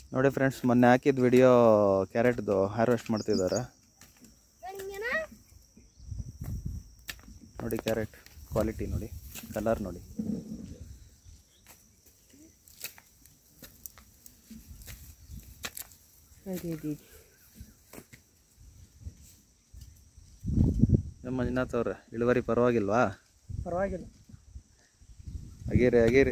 ನೋಡಿ ಫ್ರೆಂಡ್ಸ್ ಮೊನ್ನೆ ಹಾಕಿದ ವಿಡಿಯೋ ಕ್ಯಾರೆಟ್ದು ಹಾರ್ವೆಸ್ಟ್ ಮಾಡ್ತಿದ್ದಾರೆ ನೋಡಿ ಕ್ಯಾರೆಟ್ ಕ್ವಾಲಿಟಿ ನೋಡಿ ಕಲರ್ ನೋಡಿ ನಮ್ಮ ಮಂಜುನಾಥ್ ಅವ್ರೆ ಇಳುವರಿ ಪರವಾಗಿಲ್ವಾ ಪರವಾಗಿಲ್ಲ ಅಗೇರಿ ಅಗೇರಿ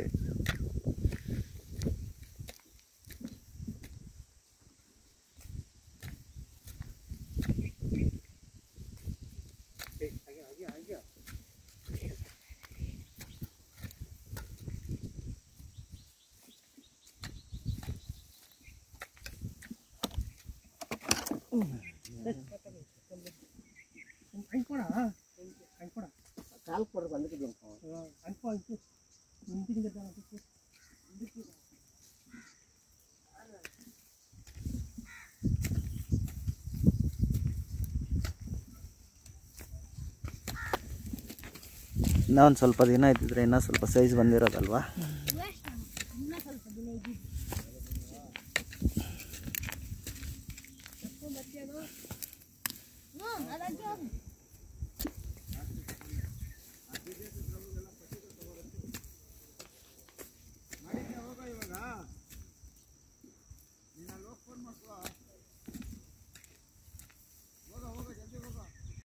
ಅಂಕೊಡ ಅಂಕೊಡ ಕಾಲು ಕೊಡ ಬಂದಿದ್ದು ಅಂಕೋ ಅಂಕು ನಿಂತಿಂದ ಇನ್ನೂ ಒಂದು ಸ್ವಲ್ಪ ದಿನ ಇದ್ದಿದ್ರೆ ಇನ್ನೂ ಸ್ವಲ್ಪ ಸೈಜ್ ಬಂದಿರೋದಲ್ವಾ ಹ್ಞೂ ಅದಕ್ಕೆ